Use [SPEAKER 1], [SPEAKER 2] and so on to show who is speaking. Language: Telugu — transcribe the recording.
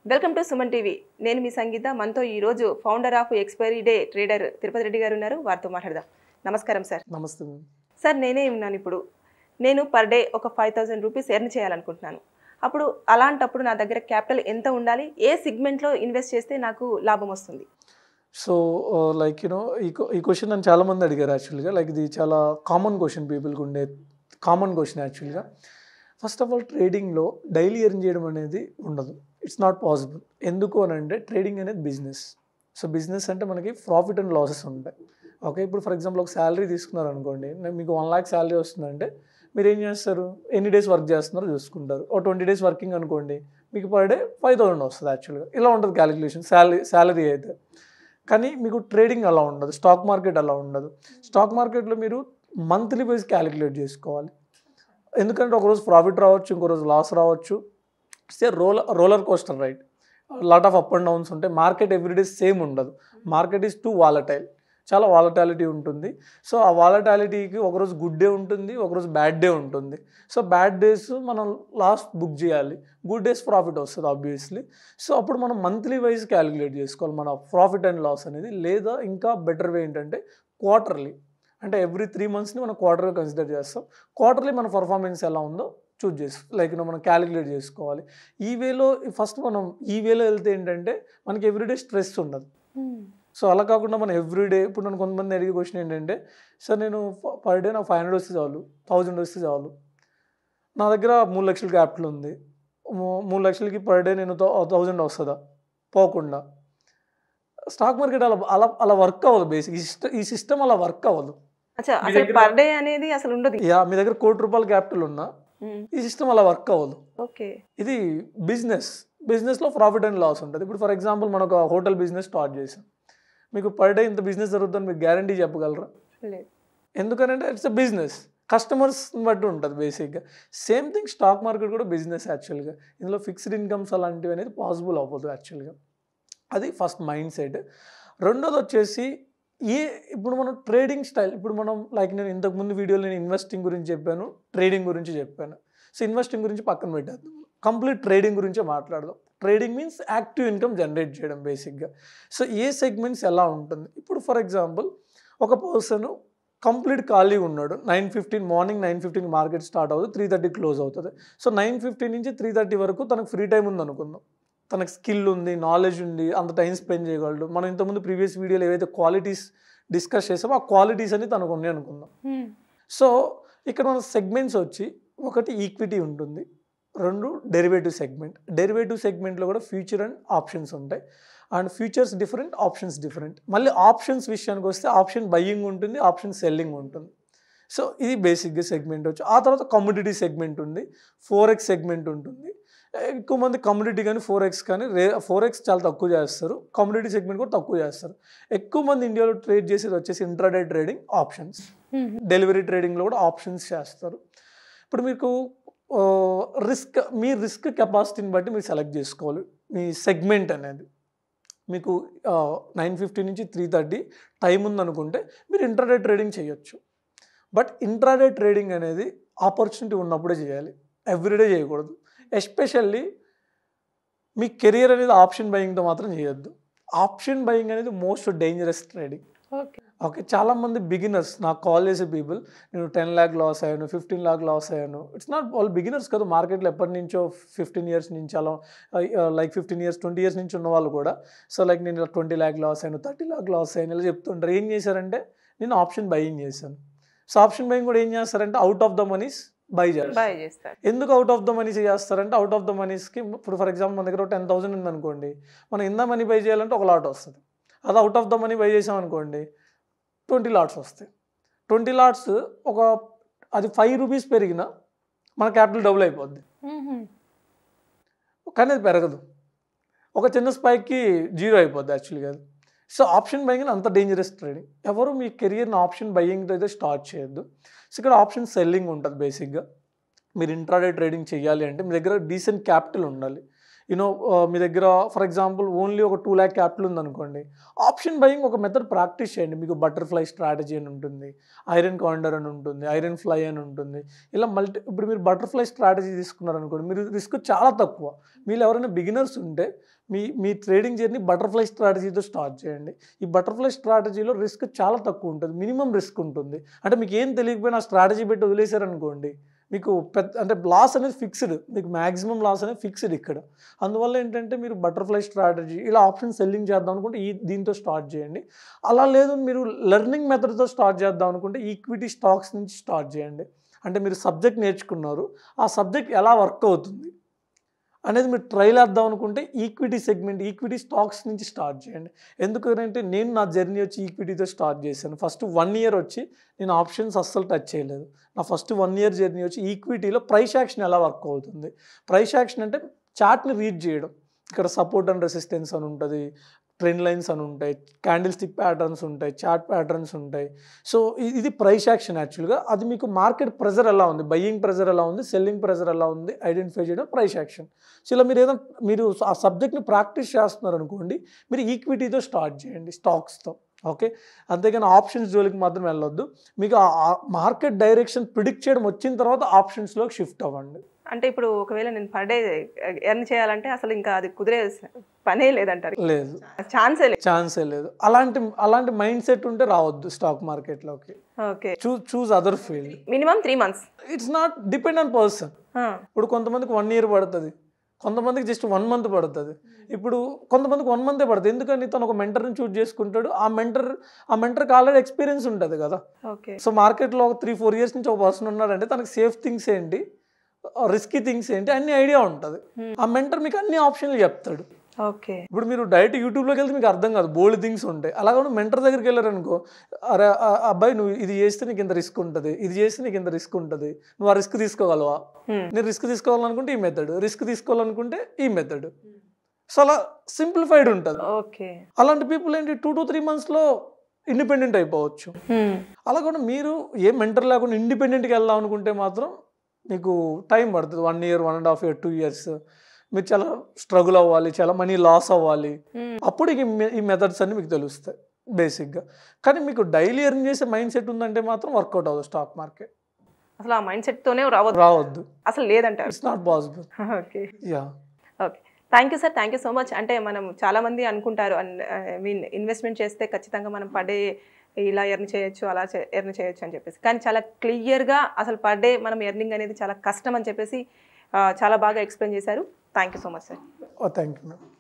[SPEAKER 1] వెల్కమ్ టు సుమన్ టీవీ నేను మీ సంగీత మనతో ఈరోజు founder of expiry day trader Tirupati Reddy గారు ఉన్నారు వారితో మాట్లాడదాం నమస్కారం సార్
[SPEAKER 2] నమస్తే మ్యామ్
[SPEAKER 1] సార్ నేనే ఉన్నాను ఇప్పుడు నేను పర్ డే ఒక ఫైవ్ థౌసండ్ రూపీస్ ఎర్న్ చేయాలనుకుంటున్నాను అప్పుడు అలాంటప్పుడు నా దగ్గర క్యాపిటల్ ఎంత ఉండాలి ఏ సిగ్మెంట్లో ఇన్వెస్ట్ చేస్తే నాకు లాభం వస్తుంది
[SPEAKER 2] సో లైక్ యూనో ఈ క్వ- ఈ క్వశ్చన్ నన్ను చాలామంది అడిగారు యాక్చువల్గా లైక్ ఇది చాలా కామన్ క్వశ్చన్ పీపుల్కి ఉండే కామన్ క్వశ్చన్ యాక్చువల్గా ఫస్ట్ ఆఫ్ ఆల్ ట్రేడింగ్లో డైలీ ఎర్న్ చేయడం అనేది ఉండదు ఇట్స్ నాట్ పాసిబుల్ ఎందుకు అని అంటే ట్రేడింగ్ అనేది బిజినెస్ సో బిజినెస్ అంటే మనకి ప్రాఫిట్ అండ్ లాసెస్ ఉంటాయి ఓకే ఇప్పుడు ఫర్ ఎగ్జాంపుల్ ఒక శాలరీ తీసుకున్నారు అనుకోండి నేను మీకు వన్ ల్యాక్ శాలరీ వస్తుందంటే మీరు ఏం చేస్తారు ఎన్ని డేస్ వర్క్ చేస్తున్నారో చూసుకుంటారు ఓ ట్వంటీ డేస్ వర్కింగ్ అనుకోండి మీకు పర్ డే ఫైవ్ థౌసండ్ వస్తుంది యాక్చువల్గా ఇలా ఉంటుంది క్యాలిక్యులేషన్ శాలరీ శాలరీ అయితే కానీ మీకు ట్రేడింగ్ అలా ఉండదు స్టాక్ మార్కెట్ అలా ఉండదు స్టాక్ మార్కెట్లో మీరు మంత్లీ వైజ్ క్యాలిక్యులేట్ చేసుకోవాలి ఎందుకంటే ఒకరోజు ప్రాఫిట్ రావచ్చు ఇంకో రోజు లాస్ రావచ్చు it's a roller roller coaster right lot of up and downs ఉంటాయి మార్కెట్ ఎవ్రీడే సేమ్ ఉండదు మార్కెట్ ఈజ్ టూ వాలటైల్ చాలా వాలటాలిటీ ఉంటుంది సో ఆ వాలటాలిటీకి ఒకరోజు గుడ్ డే ఉంటుంది ఒకరోజు బ్యాడ్ డే ఉంటుంది సో బ్యాడ్ డేస్ మనం లాస్ట్ బుక్ చేయాలి గుడ్ డేస్ ప్రాఫిట్ వస్తుంది ఆబ్వియస్లీ సో అప్పుడు మనం మంత్లీ వైజ్ క్యాలిక్యులేట్ చేసుకోవాలి మన ప్రాఫిట్ అండ్ లాస్ అనేది లేదా ఇంకా బెటర్ వే ఏంటంటే క్వార్టర్లీ అంటే ఎవ్రీ త్రీ మంత్స్ని మనం క్వార్టర్గా కన్సిడర్ చేస్తాం క్వార్టర్లీ మన పర్ఫార్మెన్స్ ఎలా ఉందో చూజ్ చేసి లైక్ మనం క్యాలిక్యులేట్ చేసుకోవాలి ఈ వేలో ఫస్ట్ మనం ఈ వేలో వెళ్తే ఏంటంటే మనకి ఎవ్రీడే స్ట్రెస్ ఉండదు సో అలా కాకుండా మనం ఎవ్రీడే ఇప్పుడు నన్ను కొంతమంది అడిగే క్వశ్చన్ ఏంటంటే సార్ నేను పర్ డే నాకు ఫైవ్ హండ్రెడ్ వస్తే చాలు థౌజండ్ వస్తే చాలు నా దగ్గర మూడు లక్షల క్యాపిటల్ ఉంది మూ- మూడు లక్షలకి పర్ డే నేను థౌజండ్ వస్తుందా పోకుండా స్టాక్ మార్కెట్ అలా అలా అలా వర్క్ అవ్వదు బేసిక్ ఈ సిస్టమ్ ఈ సిస్టమ్ అలా వర్క్ అవ్వదు
[SPEAKER 1] అచ్చా
[SPEAKER 2] మీ
[SPEAKER 1] అసలు
[SPEAKER 2] దగ్గర-
[SPEAKER 1] పర్ డే అనేది అసలు ఉండదు
[SPEAKER 2] యా మీ దగ్గర కోటి రూపాయల క్యాపిటల్ ఉన్నా ఈ సిస్టమ్ అలా వర్క్ అవ్వదు
[SPEAKER 1] ఓకే
[SPEAKER 2] ఇది బిజినెస్ బిజినెస్లో ప్రాఫిట్ అండ్ లాస్ ఉంటుంది ఇప్పుడు ఫర్ ఎగ్జాంపుల్ మనం ఒక హోటల్ బిజినెస్ స్టార్ట్ చేసాం మీకు పర్ డే ఇంత బిజినెస్ జరుగుతుందని మీకు గ్యారంటీ చెప్పగలరా
[SPEAKER 1] లేదు
[SPEAKER 2] ఎందుకనంటే ఇట్స్ అ బిజినెస్ కస్టమర్స్ బట్టి ఉంటుంది బేసిక్గా సేమ్ థింగ్ స్టాక్ మార్కెట్ కూడా బిజినెస్ యాక్చువల్గా ఇందులో ఫిక్స్డ్ ఇన్కమ్స్ అలాంటివి అనేది పాసిబుల్ అవ్వదు యాక్చువల్గా అది ఫస్ట్ మైండ్ సెట్ రెండోది వచ్చేసి ఏ ఇప్పుడు మనం ట్రేడింగ్ స్టైల్ ఇప్పుడు మనం లైక్ నేను ఇంతకు ముందు వీడియోలో నేను ఇన్వెస్టింగ్ గురించి చెప్పాను ట్రేడింగ్ గురించి చెప్పాను సో ఇన్వెస్టింగ్ గురించి పక్కన పెట్టేద్దాం కంప్లీట్ ట్రేడింగ్ గురించే మాట్లాడదాం trading means active income generate చేయడం బేసిక్గా సో ఏ సెగ్మెంట్స్ ఎలా ఉంటుంది ఇప్పుడు ఫర్ ఎగ్జాంపుల్ ఒక పర్సన్ కంప్లీట్ ఖాళీ ఉన్నాడు nine fifteen morning nine fifteen market start అవుతుంది త్రీ థర్టీ క్లోజ్ అవుతుంది సో నైన్ ఫిఫ్టీన్ నుంచి త్రీ థర్టీ వరకు తనకు ఫ్రీ టైం ఉంది అనుకుందాం తనకు స్కిల్ ఉంది నాలెడ్జ్ ఉంది అంత టైం స్పెండ్ చేయగలడు మనం ఇంతకుముందు ప్రీవియస్ వీడియోలో ఏవైతే క్వాలిటీస్ డిస్కస్ చేసామో ఆ క్వాలిటీస్ అని తనకు ఉన్నాయి అనుకుందాం సో ఇక్కడ మన సెగ్మెంట్స్ వచ్చి ఒకటి ఈక్విటీ ఉంటుంది రెండు డెరివేటివ్ సెగ్మెంట్ డెరివేటివ్ సెగ్మెంట్లో కూడా ఫ్యూచర్ అండ్ ఆప్షన్స్ ఉంటాయి and futures different options different మళ్ళీ ఆప్షన్స్ విషయానికి వస్తే ఆప్షన్ బయ్యింగ్ ఉంటుంది ఆప్షన్ సెల్లింగ్ ఉంటుంది సో ఇది బేసిక్గా సెగ్మెంట్ వచ్చి ఆ తర్వాత కమ్యూడిటీ సెగ్మెంట్ ఉంది ఫోర్ ఎక్స్ సెగ్మెంట్ ఉంటుంది ఎక్కువ మంది కమ్యూనిటీ కానీ ఫోర్ ఎక్స్ కానీ రే ఫోర్ ఎక్స్ చాలా తక్కువ చేస్తారు కమ్యూనిటీ సెగ్మెంట్ కూడా తక్కువ చేస్తారు ఎక్కువ మంది ఇండియాలో ట్రేడ్ చేసేది వచ్చేసి ఇంట్రాడే ట్రేడింగ్ ఆప్షన్స్ డెలివరీ ట్రేడింగ్లో కూడా ఆప్షన్స్ చేస్తారు ఇప్పుడు మీకు రిస్క్ మీ రిస్క్ కెపాసిటీని బట్టి మీరు సెలెక్ట్ చేసుకోవాలి మీ సెగ్మెంట్ అనేది మీకు నైన్ ఫిఫ్టీ నుంచి త్రీ థర్టీ టైం ఉందనుకుంటే మీరు ఇంట్రాడే ట్రేడింగ్ చేయొచ్చు బట్ ఇంట్రాడే ట్రేడింగ్ అనేది ఆపర్చునిటీ ఉన్నప్పుడే చేయాలి ఎవ్రీడే చేయకూడదు ఎస్పెషల్లీ మీ కెరియర్ అనేది ఆప్షన్ బయింగ్తో మాత్రం చేయొద్దు ఆప్షన్ బయింగ్ అనేది most dangerous trading
[SPEAKER 1] okay
[SPEAKER 2] okay చాలామంది బిగినర్స్ నాకు కాల్ చేసే పీపుల్ నేను టెన్ ల్యాక్ లాస్ అయ్యాను ఫిఫ్టీన్ ల్యాక్ లాస్ అయ్యాను ఇట్స్ నాట్ వాళ్ళు బిగినర్స్ కదా మార్కెట్లో ఎప్పటి నుంచో ఫిఫ్టీన్ ఇయర్స్ నుంచి అలా like fifteen years twenty years నుంచి ఉన్న వాళ్ళు కూడా సో లైక్ నేను ట్వంటీ ల్యాక్ లాస్ అయ్యాను థర్టీ ల్యాక్ లాస్ అయ్యాను ఇలా చెప్తుంటారు ఏం చేశారంటే నేను ఆప్షన్ బయింగ్ చేశాను సో ఆప్షన్ బయింగ్ కూడా ఏం చేస్తారంటే out of the moneys buy చేస్తారు
[SPEAKER 1] బాయ్ చేస్తారు
[SPEAKER 2] ఎందుకు అవుట్ ఆఫ్ ద మనీస్ చేస్తారంటే అవుట్ ఆఫ్ ద మనీస్కి ఇప్పుడు ఫర్ ఎగ్జాంపుల్ మన దగ్గర టెన్ థౌసండ్ ఉందనుకోండి మనం ఇంత మనీ బై చేయాలంటే ఒక లాట్ వస్తుంది అది out of the money buy చేసామనుకోండి ట్వంటీ లాట్స్ వస్తాయి ట్వంటీ లాట్స్ ఒక అది ఫైవ్ రూపీస్ పెరిగినా మన క్యాపిటల్ డబుల్ అయిపోద్ది కానీ అది పెరగదు ఒక చిన్న స్పైక్కి జీరో అయిపోద్ది యాక్చువల్గా అది సో ఆప్షన్ బయింగ్ అంత డేంజరస్ ట్రేడింగ్ ఎవరు మీ కెరియర్ని ఆప్షన్ బయింగ్తో అయితే స్టార్ట్ చేయొద్దు సో ఇక్కడ ఆప్షన్ సెల్లింగ్ ఉంటుంది బేసిక్గా మీరు ఇంట్రాడే ట్రేడింగ్ చేయాలి అంటే మీ దగ్గర డీసెంట్ క్యాపిటల్ ఉండాలి యూనో మీ దగ్గర ఫర్ ఎగ్జాంపుల్ ఓన్లీ ఒక టూ ల్యాక్ క్యాపిటల్ ఉందనుకోండి ఆప్షన్ బయింగ్ ఒక మెథడ్ ప్రాక్టీస్ చేయండి మీకు బటర్ఫ్లై స్ట్రాటజీ అని ఉంటుంది ఐరన్ కాండర్ అని ఉంటుంది ఐరన్ ఫ్లై అని ఉంటుంది ఇలా మల్టీ ఇప్పుడు మీరు బటర్ఫ్లై స్ట్రాటజీ తీసుకున్నారనుకోండి మీరు రిస్క్ చాలా తక్కువ మీరు ఎవరైనా బిగినర్స్ ఉంటే మీ మీ ట్రేడింగ్ జర్నీ బటర్ఫ్లై స్ట్రాటజీతో స్టార్ట్ చేయండి ఈ బటర్ఫ్లై స్ట్రాటజీలో రిస్క్ చాలా తక్కువ ఉంటుంది మినిమం రిస్క్ ఉంటుంది అంటే మీకు ఏం తెలియకపోయినా ఆ స్ట్రాటజీ పెట్టి వదిలేశారనుకోండి మీకు పెద్ద అంటే లాస్ అనేది ఫిక్స్డ్ మీకు మ్యాక్సిమం లాస్ అనేది ఫిక్స్డ్ ఇక్కడ అందువల్ల ఏంటంటే మీరు బటర్ఫ్లై స్ట్రాటజీ ఇలా ఆప్షన్ సెల్లింగ్ చేద్దాం అనుకుంటే ఈ దీంతో స్టార్ట్ చేయండి అలా లేదు మీరు లెర్నింగ్ మెథడ్తో స్టార్ట్ చేద్దాం అనుకుంటే ఈక్విటీ స్టాక్స్ నుంచి స్టార్ట్ చేయండి అంటే మీరు సబ్జెక్ట్ నేర్చుకున్నారు ఆ సబ్జెక్ట్ ఎలా వర్క్ అవుతుంది అనేది మీరు ట్రైల్ వేద్దాం అనుకుంటే ఈక్విటీ సెగ్మెంట్ ఈక్విటీ స్టాక్స్ నుంచి స్టార్ట్ చేయండి ఎందుకంటే నేను నా జర్నీ వచ్చి ఈక్విటీతో స్టార్ట్ చేశాను ఫస్ట్ వన్ ఇయర్ వచ్చి నేను ఆప్షన్స్ అస్సలు టచ్ చేయలేదు నా ఫస్ట్ వన్ ఇయర్ జర్నీ వచ్చి ఈక్విటీలో ప్రైస్ యాక్షన్ ఎలా వర్క్ అవుతుంది ప్రైస్ యాక్షన్ అంటే చార్ట్ని రీడ్ చేయడం ఇక్కడ సపోర్ట్ అండ్ రెసిస్టెన్స్ అని ఉంటుంది ట్రెండ్ లైన్స్ అని ఉంటాయి క్యాండిల్ స్టిక్ ప్యాటర్న్స్ ఉంటాయి చార్ట్ ప్యాటర్న్స్ ఉంటాయి సో ఇ- ఇది ప్రైస్ యాక్షన్ యాక్చువల్గా అది మీకు మార్కెట్ ప్రెజర్ ఎలా ఉంది బయ్యింగ్ ప్రెజర్ ఎలా ఉంది సెల్లింగ్ ప్రెజర్ ఎలా ఉంది ఐడెంటిఫై చేయడం ప్రైస్ యాక్షన్ సో ఇలా మీరు ఏదైనా మీరు ఆ సబ్జెక్ట్ని ప్రాక్టీస్ చేస్తున్నారు అనుకోండి మీరు ఈక్విటీతో స్టార్ట్ చేయండి స్టాక్స్తో ఓకే అంతేగాని ఆప్షన్స్ జోలికి మాత్రం వెళ్ళొద్దు మీకు ఆ మార్కెట్ డైరెక్షన్ ప్రిడిక్ట్ చేయడం వచ్చిన తర్వాత ఆప్షన్స్లోకి షిఫ్ట్ అవ్వండి
[SPEAKER 1] అంటే ఇప్పుడు ఒకవేళ నేను పర్ డే ఎర్న్ చేయాలంటే అసలు ఇంకా అది కుదిరే పనే లేదంటారు
[SPEAKER 2] లేదు
[SPEAKER 1] ఛాన్సే లేదు
[SPEAKER 2] ఛాన్సే లేదు అలాంటి అలాంటి మైండ్ సెట్ ఉంటే రావద్దు స్టాక్ మార్కెట్లోకి
[SPEAKER 1] ఓకే
[SPEAKER 2] చూ choose other field
[SPEAKER 1] minimum three months
[SPEAKER 2] it's not depend on person ఇప్పుడు కొంతమందికి వన్ ఇయర్ పడుతుంది కొంతమందికి జస్ట్ వన్ మంత్ పడుతుంది ఇప్పుడు కొంతమందికి వన్ మంతే పడుతుంది ఎందుకని తను ఒక మెంటర్ని చూజ్ చేసుకుంటాడు ఆ మెంటర్ ఆ మెంటర్కి ఆల్రెడీ ఎక్స్పీరియన్స్ ఉంటుంది కదా
[SPEAKER 1] ఓకే
[SPEAKER 2] సో మార్కెట్లో ఒక త్రీ ఫోర్ ఇయర్స్ నుంచి ఒక పర్సన్ ఉన్నాడంటే తనకి సేఫ్ థింగ్స్ ఏంటి రిస్కీ థింగ్స్ ఏంటి అన్ని ఐడియా ఉంటుంది ఆ మెంటర్ మీకు అన్ని ఆప్షన్లు చెప్తాడు
[SPEAKER 1] ఓకే
[SPEAKER 2] ఇప్పుడు మీరు డైరెక్ట్ యూట్యూబ్లోకి వెళ్తే మీకు అర్థం కాదు బోల్డ్ థింగ్స్ ఉంటాయి అలాగే మెంటర్ దగ్గరికి వెళ్ళారనుకో అరే ఆ అబ్బాయి నువ్వు ఇది చేస్తే నీకు ఇంత రిస్క్ ఉంటుంది ఇది చేస్తే నీకు ఇంత రిస్క్ ఉంటుంది నువ్వు ఆ రిస్క్ తీసుకోగలవా నేను రిస్క్ తీసుకోవాలనుకుంటే ఈ మెథడ్ రిస్క్ తీసుకోవాలనుకుంటే ఈ మెథడ్ సో అలా సింప్లిఫైడ్ ఉంటుంది
[SPEAKER 1] ఓకే
[SPEAKER 2] అలాంటి పీపుల్ ఏంటి టూ టు త్రీ మంత్స్లో ఇండిపెండెంట్ అయిపోవచ్చు అలా కూడా మీరు ఏ మెంటర్ లేకుండా ఇండిపెండెంట్గా వెళ్దాం అనుకుంటే మాత్రం మీకు టైం పడుతుంది one year one and half year two years మీరు చాలా స్ట్రగుల్ అవ్వాలి చాలా మనీ లాస్ అవ్వాలి అప్పుడు ఇక ఈ మె- ఈ మెథడ్స్ అన్ని మీకు తెలుస్తాయి బేసిక్గా కానీ మీకు డైలీ ఎర్న్ చేసే మైండ్ సెట్ ఉందంటే మాత్రం వర్కౌట్ అవ్వదు స్టాక్ మార్కెట్
[SPEAKER 1] అసలు ఆ మైండ్ సెట్తోనే రావద్దు
[SPEAKER 2] రావద్దు
[SPEAKER 1] అసలు లేదంటారు
[SPEAKER 2] it's not possible
[SPEAKER 1] okay
[SPEAKER 2] yeah
[SPEAKER 1] okay thank you sir thank you so much అంటే మనం చాలామంది అనుకుంటారు ఐ మీన్ ఇన్వెస్ట్మెంట్ చేస్తే ఖచ్చితంగా మనం పడే ఇలా ఎర్న్ చేయొచ్చు అలా ఎర్న్ చేయొచ్చు అని చెప్పేసి కానీ చాలా క్లియర్గా అసలు పర్ డే మనం ఎర్నింగ్ అనేది చాలా కష్టం అని చెప్పేసి ఆ, చాలా బాగా ఎక్స్ప్లెయిన్ చేశారు thank you so much sir
[SPEAKER 2] thank you